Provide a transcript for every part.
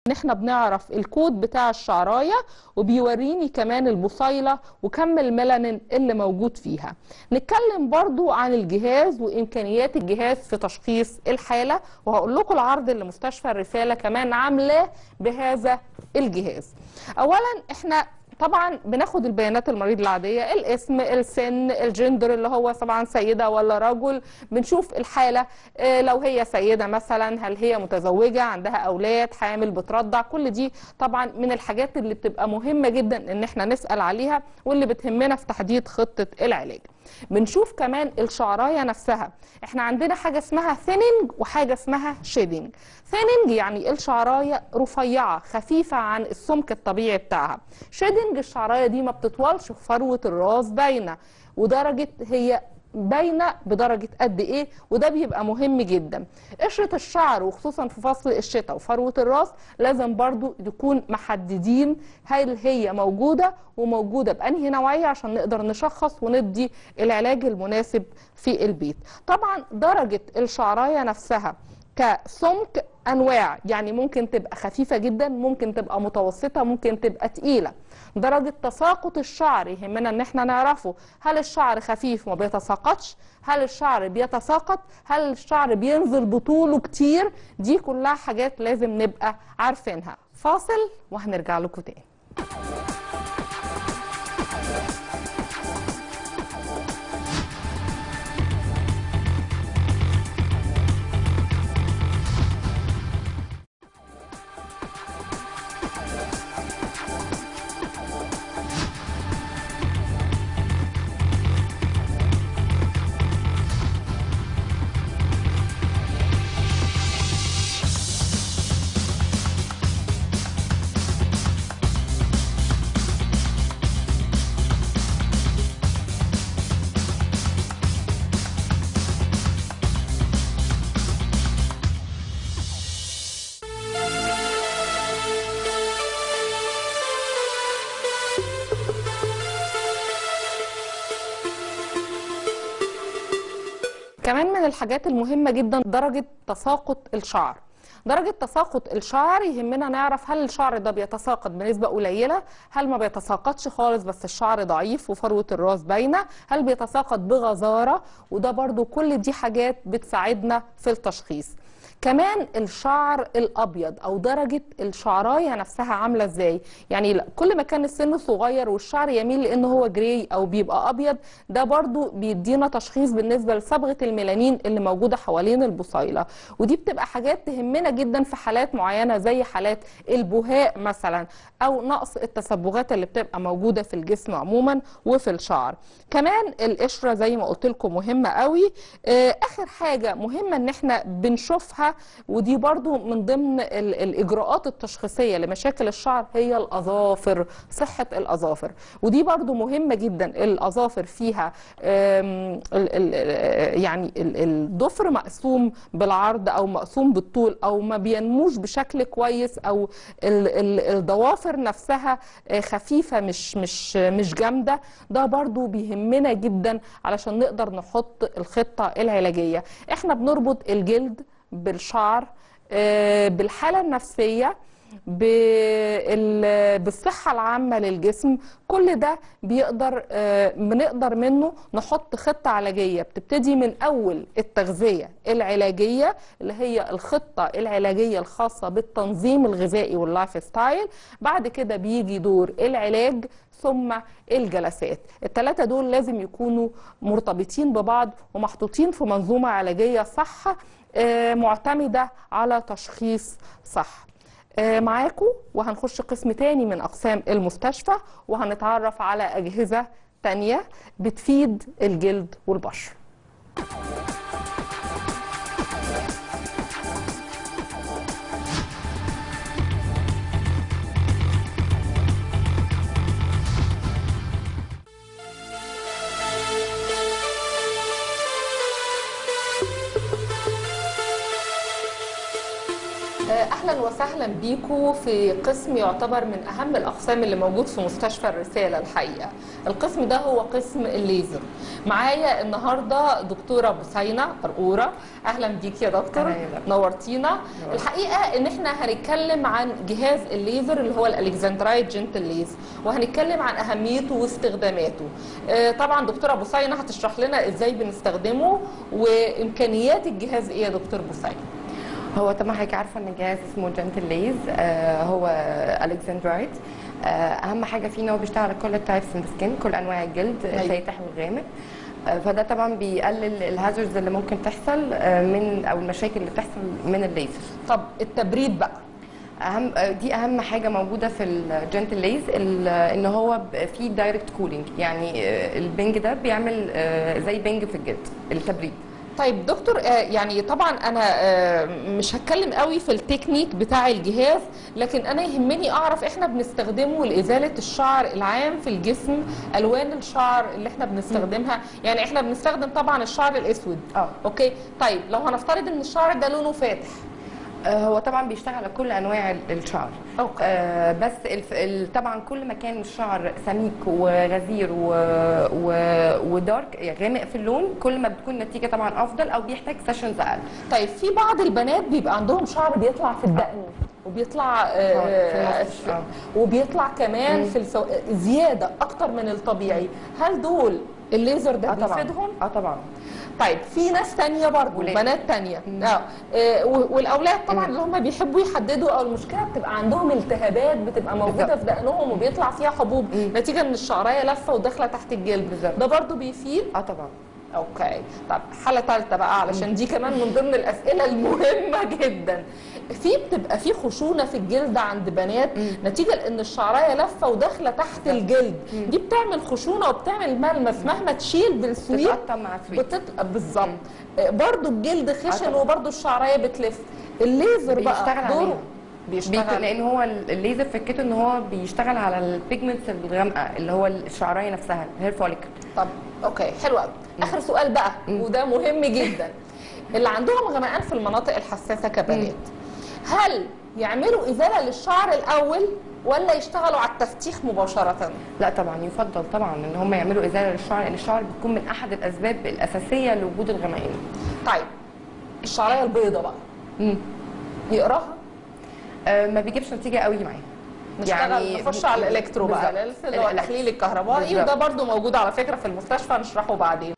ان احنا بنعرف الكود بتاع الشعرايه وبيوريني كمان البصيله وكم الميلانين اللي موجود فيها نتكلم برضو عن الجهاز وامكانيات الجهاز في تشخيص الحاله وهقول لكم العرض اللي مستشفى الرساله كمان عاملاه بهذا الجهاز اولا احنا طبعا بناخد البيانات المريض العاديه الاسم السن الجندر اللي هو طبعا سيده ولا رجل بنشوف الحاله آه، لو هي سيده مثلا هل هي متزوجه عندها اولاد حامل بترضع كل دي طبعا من الحاجات اللي بتبقى مهمه جدا ان احنا نسال عليها واللي بتهمنا في تحديد خطه العلاج بنشوف كمان الشعرايه نفسها احنا عندنا حاجه اسمها ثيننج وحاجه اسمها شيدنج ثيننج يعني الشعرايه رفيعه خفيفه عن السمك الطبيعي بتاعها شيدنج الشعرايه دي ما بتطولش في فروه الراس باينه ودرجه هي باينه بدرجه قد ايه وده بيبقى مهم جدا قشره الشعر وخصوصا في فصل الشتاء وفروه الراس لازم برضو يكون محددين هل هي موجوده وموجوده بانهي نوعيه عشان نقدر نشخص وندي العلاج المناسب في البيت طبعا درجه الشعرايه نفسها كسمك انواع يعني ممكن تبقى خفيفه جدا ممكن تبقى متوسطه ممكن تبقى تقيله درجه تساقط الشعر يهمنا ان احنا نعرفه هل الشعر خفيف وما بيتساقطش هل الشعر بيتساقط هل الشعر بينزل بطوله كتير دي كلها حاجات لازم نبقى عارفينها فاصل وهنرجع لكم تاني كمان من الحاجات المهمة جدا درجة تساقط الشعر درجة تساقط الشعر يهمنا نعرف هل الشعر ده بيتساقط بنسبة قليلة هل ما بيتساقطش خالص بس الشعر ضعيف وفروة الراس باينة هل بيتساقط بغزارة وده برضو كل دي حاجات بتساعدنا في التشخيص كمان الشعر الابيض او درجه الشعرايه نفسها عامله ازاي يعني لا- كل ما كان السن صغير والشعر يميل لان هو جراي او بيبقى ابيض ده برضو بيدينا تشخيص بالنسبه لصبغه الميلانين اللي موجوده حوالين البصيله ودي بتبقى حاجات تهمنا جدا في حالات معينه زي حالات البهاء مثلا او نقص التصبغات اللي بتبقى موجوده في الجسم عموما وفي الشعر كمان القشره زي ما قلت لكم مهمه قوي آه، اخر حاجه مهمه ان احنا بنشوفها ودي برضو من ضمن ال- الاجراءات التشخيصيه لمشاكل الشعر هي الاظافر صحه الاظافر ودي برضو مهمه جدا الاظافر فيها آم، ال- ال- يعني ال- الضفر مقسوم بالعرض او مقسوم بالطول او ما بينموش بشكل كويس او ال- ال- الضوافر نفسها آه، خفيفه مش مش مش جامده ده برضو بيهمنا جدا علشان نقدر نحط الخطه العلاجيه احنا بنربط الجلد بالشعر آه، بالحاله النفسيه بال- بالصحة العامة للجسم كل ده بيقدر آه، بنقدر منه نحط خطة علاجية بتبتدي من أول التغذية العلاجية اللي هي الخطة العلاجية الخاصة بالتنظيم الغذائي واللايف ستايل بعد كده بيجي دور العلاج ثم الجلسات الثلاثة دول لازم يكونوا مرتبطين ببعض ومحطوطين في منظومة علاجية صح آه، معتمدة على تشخيص صح آه، معاكم وهنخش قسم تاني من أقسام المستشفى وهنتعرف على أجهزة تانية بتفيد الجلد والبشر اهلا وسهلا اهلا بيكم في قسم يعتبر من اهم الاقسام اللي موجود في مستشفى الرساله الحقيقه القسم ده هو قسم الليزر معايا النهارده دكتوره بسينه قرقوره اهلا بيك يا دكتور أهلا يا دكتور. نورتينا الحقيقه ان احنا هنتكلم عن جهاز الليزر اللي هو الالكسندرايت جنتل ليز وهنتكلم عن اهميته واستخداماته آه، طبعا دكتوره بوسينه هتشرح لنا ازاي بنستخدمه وامكانيات الجهاز ايه يا دكتور بوسينه هو طبعا حضرتك عارفه ان الجهاز اسمه جنتل ليز آه هو الكسندرايت آه اهم حاجه فيه ان هو بيشتغل على كل التايبس من السكين كل انواع الجلد أيوة. الفاتح والغامق آه فده طبعا بيقلل الهازردز اللي ممكن تحصل آه من او المشاكل اللي بتحصل من الليزر طب التبريد بقى اهم آه، دي اهم حاجه موجوده في الجنتل ليز ال- ان هو ب- فيه دايركت كولينج يعني آه، البنج ده بيعمل آه، زي بنج في الجلد التبريد طيب دكتور آه، يعني طبعا انا آه، مش هتكلم قوي في التكنيك بتاع الجهاز لكن انا يهمني اعرف احنا بنستخدمه لازاله الشعر العام في الجسم الوان الشعر اللي احنا بنستخدمها يعني احنا بنستخدم طبعا الشعر الاسود اه اوكي طيب لو هنفترض ان الشعر ده لونه فاتح آه، هو طبعا بيشتغل على كل انواع ال- الشعر اوكي آه، بس الف... ال... طبعا كل ما كان الشعر سميك وغزير و... و... ودارك يعني غامق في اللون كل ما بتكون النتيجه طبعا افضل او بيحتاج سيشنز اقل طيب في بعض البنات بيبقى عندهم شعر بيطلع في الدقن وبيطلع آه، في النص، في- آه. وبيطلع كمان مم. في السو... زياده اكتر من الطبيعي هل دول الليزر ده اه طبعا بيفيدهم اه طبعا طيب في ناس تانية برضه ولاد. بنات تانية مم. اه آه، و- والاولاد طبعا مم. اللي هم بيحبوا يحددوا او المشكله بتبقى عندهم التهابات بتبقى موجوده بالظبط. في دقنهم وبيطلع فيها حبوب مم. نتيجه ان الشعرايه لفه وداخله تحت الجلد بالظبط. ده برضه بيفيد اه طبعا اوكي طب حاله ثالثه بقى علشان دي كمان من ضمن الاسئله المهمه جدا في بتبقى في خشونه في الجلد عند بنات مم. نتيجه لان الشعرايه لفه وداخله تحت الجلد مم. دي بتعمل خشونه وبتعمل ملمس مهما تشيل بالسويت بتتقطع مع سويت بتطلع بالظبط برضو الجلد خشن طبعا. وبرضو الشعرايه بتلف الليزر بيشتغل بقى دوره عليها. بيشتغل بيكون لان هو ال- الليزر فكرته ان هو بيشتغل على البيجمنتس الغامقه اللي هو الشعرايه نفسها الهير فوليكل طب اوكي حلو قوي اخر سؤال بقى مم. وده مهم جدا اللي عندهم غمقان في المناطق الحساسه كبنات هل يعملوا ازاله للشعر الاول ولا يشتغلوا على التفتيح مباشره لا طبعا يفضل طبعا ان هم يعملوا ازاله للشعر لان الشعر بتكون من احد الاسباب الاساسيه لوجود الغمقان طيب الشعرايه البيضاء بقى مم. يقراها آه، ما بيجيبش نتيجه قوي معاه نشتغل يعني نخش ب- على الالكترو بقى بالظبط. اللي هو الإلكترو. التحليل الكهربائي بالظبط. وده برضو موجود على فكره في المستشفى نشرحه بعدين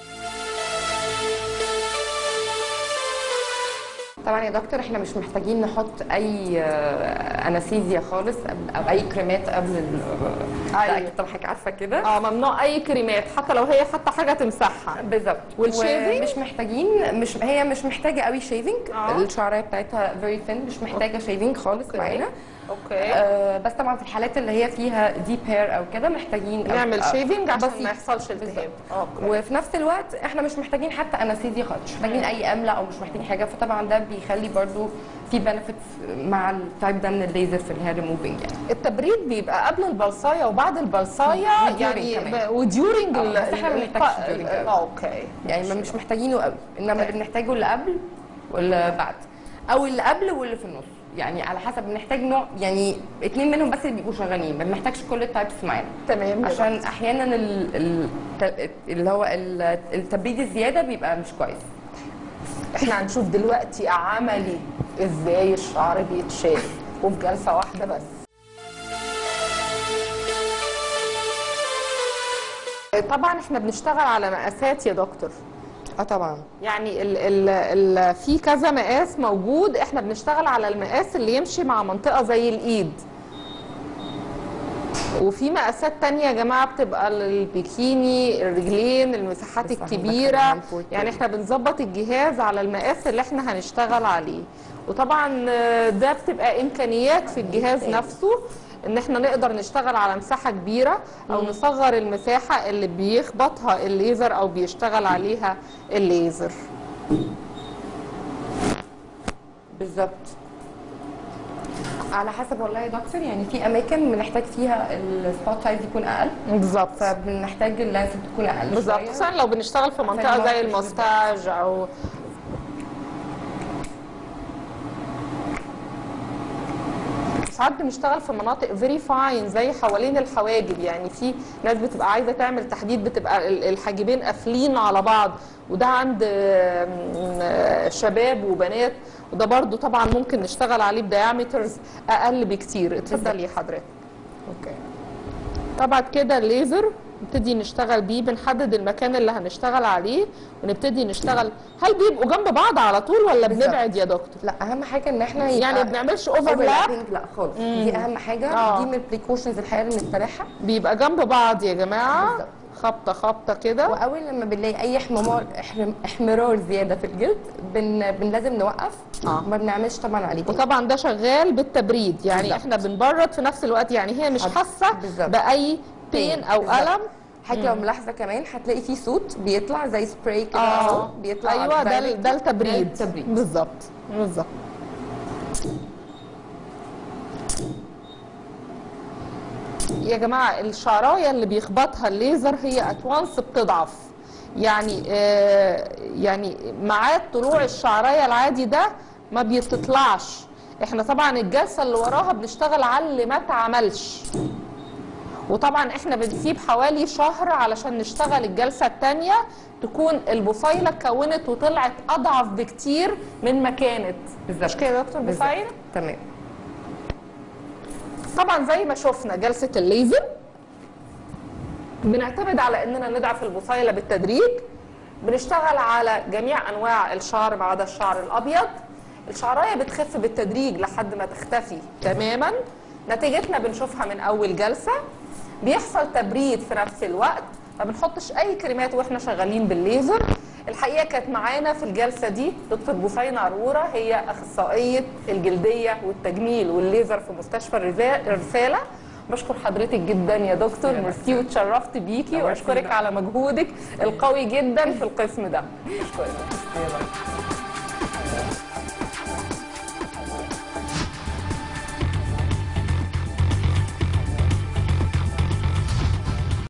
طبعا يا دكتور احنا مش محتاجين نحط اي آه، انستيزيا خالص قبل- او اي كريمات قبل ال أيوة. لا، أكيد طبعا حضرتك عارفه كده اه ممنوع اي كريمات حتى لو هي حتى حاجه تمسحها بالظبط والshaving؟ مش محتاجين مش هي مش محتاجه قوي شيفنج آه. الشعريه بتاعتها فيري ثين مش محتاجه شيفنج خالص أوكي. معانا اوكي آه بس طبعا في الحالات اللي هي فيها ديب هير او كده محتاجين نعمل آه، شيفنج عشان بسيط. ما يحصلش التهاب اوكي وفي نفس الوقت احنا مش محتاجين حتى انستيزيا خالص مش محتاجين اي امله او مش محتاجين حاجه فطبعا ده بيخلي برضو في بنفيتس مع التايب ده من الليزر في الهير ريموفنج يعني التبريد بيبقى قبل البلصايه وبعد البلصايه وduring يعني كمان. ب- وديورنج آه، ال- بس إحنا ما ال- بنحتاجش ال- during قوي. اه اوكي يعني ما مش محتاجينه قوي انما اللي بنحتاجه اللي قبل واللي بعد او اللي قبل واللي في النص يعني على حسب بنحتاج نوع يعني اتنين منهم بس اللي بيبقوا شغالين ما بنحتاجش كل التايبس معانا تمام عشان احيانا ال- ال- الت- اللي هو ال- التبريد الزياده بيبقى مش كويس احنا هنشوف دلوقتي عملي ازاي الشعر بيتشال وفي جلسه واحده بس طبعا احنا بنشتغل على مقاسات يا دكتور اه طبعا يعني ال ال ال في كذا مقاس موجود احنا بنشتغل على المقاس اللي يمشي مع منطقة زي الايد وفي مقاسات تانية يا جماعة بتبقى البيكيني الرجلين المساحات بس احنا الكبيرة بنتكلم عن فوق يعني كده. احنا بنظبط الجهاز على المقاس اللي احنا هنشتغل عليه وطبعا آه، ده بتبقى امكانيات في الجهاز نفسه ان احنا نقدر نشتغل على مساحة كبيرة او نصغر المساحة اللي بيخبطها الليزر او بيشتغل عليها الليزر بالظبط على حسب والله يا دكتور يعني في اماكن بنحتاج فيها السبوت سايز يكون اقل بالظبط فبنحتاج اللانس تكون اقل بالظبط شوية. خصوصا لو بنشتغل في منطقه عشان زي ما- المستاج او ساعات بنشتغل في مناطق فيري فاين زي حوالين الحواجب يعني في ناس بتبقى عايزه تعمل تحديد بتبقى ال- الحاجبين قافلين على بعض وده عند آم، آه، شباب وبنات وده برضو طبعا ممكن نشتغل عليه بديامترز اقل بكتير اتفضلي حضرتك اوكي طبعا كده الليزر نبتدي نشتغل بيه بنحدد المكان اللي هنشتغل عليه ونبتدي نشتغل هل بيبقوا جنب بعض على طول ولا بالظبط. بنبعد يا دكتور لا اهم حاجه ان احنا يعني ما بنعملش اوفرلاب overlapping لا خالص دي اهم حاجه آه. دي من البريكوشنز الحقيقه اللي بنتبعها بيبقى جنب بعض يا جماعه بالظبط. خبطه خبطه كده واول لما بنلاقي اي احمرار احرم- احمرار زياده في الجلد بن, بن لازم نوقف آه. ما بنعملش طبعا عليه تاني. وطبعا ده شغال بالتبريد يعني بالظبط. احنا بنبرد في نفس الوقت يعني هي مش حد- حاسه بالظبط. باي بين او بالظبط. الم حضرتك لو ملاحظه كمان هتلاقي فيه صوت بيطلع زي سبراي كده اه اهو بيطلع ايوه ده ال- direct. ده التبريد التبريد بالظبط بالظبط يا جماعه الشعرايه اللي بيخبطها الليزر هي اتوانس بتضعف يعني آه يعني ميعاد طلوع الشعرايه العادي ده ما بيتطلعش احنا طبعا الجلسه اللي وراها بنشتغل على اللي ما اتعملش وطبعا احنا بنسيب حوالي شهر علشان نشتغل الجلسه الثانيه تكون البصيله اتكونت وطلعت اضعف بكتير من ما كانت بالظبط. مش كده يا دكتور بالظبط. بصيله تمام طبعا زي ما شفنا جلسه الليزر بنعتمد على اننا نضعف البصيله بالتدريج بنشتغل على جميع انواع الشعر ما عدا الشعر الابيض الشعرايه بتخف بالتدريج لحد ما تختفي تماما نتيجتنا بنشوفها من اول جلسه بيحصل تبريد في نفس الوقت ما بنحطش اي كريمات واحنا شغالين بالليزر الحقيقه كانت معانا في الجلسه دي دكتور بوسينه عروره هي اخصائيه الجلديه والتجميل والليزر في مستشفى الرزا- الرساله بشكر حضرتك جدا يا دكتور يا ميرسي واتشرفت بيكي الله واشكرك يسلمك. على مجهودك القوي جدا في القسم ده اشكرك يلا